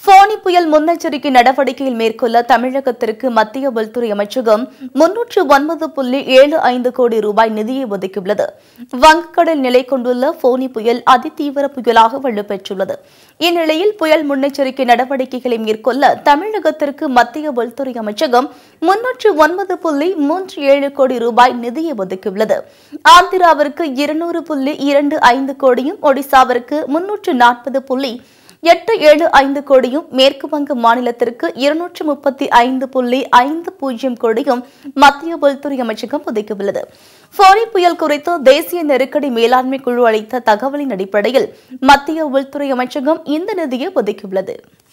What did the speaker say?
ஃபோனி புயல் முன்னெச்சரிக்கை நடவடிக்கையில் மேற்கொள்ள தமிழகத்திற்கு மத்திய உள்துறை அமைச்சகம் முன்னூற்று ஒன்பது புள்ளி ஏழு ஐந்து கோடி ரூபாய் நிதியை ஒதுக்கியுள்ளது வங்கக்கடல் நிலை கொண்டுள்ள ஃபோனி புயல் அதிதீவிர புயலாக வலுப்பெற்றுள்ளது இந்நிலையில் புயல் முன்னெச்சரிக்கை நடவடிக்கைகளை மேற்கொள்ள தமிழகத்திற்கு மத்திய உள்துறை அமைச்சகம் முன்னூற்று ஒன்பது புள்ளி மூன்று ஏழு கோடி ரூபாய் நிதியை ஒதுக்கியுள்ளது ஆந்திராவிற்கு இருநூறு புள்ளி இரண்டு ஐந்து கோடியும் ஒடிசாவிற்கு முன்னூற்று நாற்பது புள்ளி எட்டு ஏழு ஐந்து கோடியும் மேற்கு வங்க மாநிலத்திற்கு இருநூற்று முப்பத்தி ஐந்து புள்ளி ஐந்து பூஜ்ஜியம் கோடியும் மத்திய உள்துறை அமைச்சகம் ஒதுக்கியுள்ளது ஃபோனி புயல் குறித்து தேசிய நெருக்கடி மேலாண்மை குழு அளித்த தகவலின் அடிப்படையில் மத்திய உள்துறை அமைச்சகம் இந்த நிதியை ஒதுக்கியுள்ளது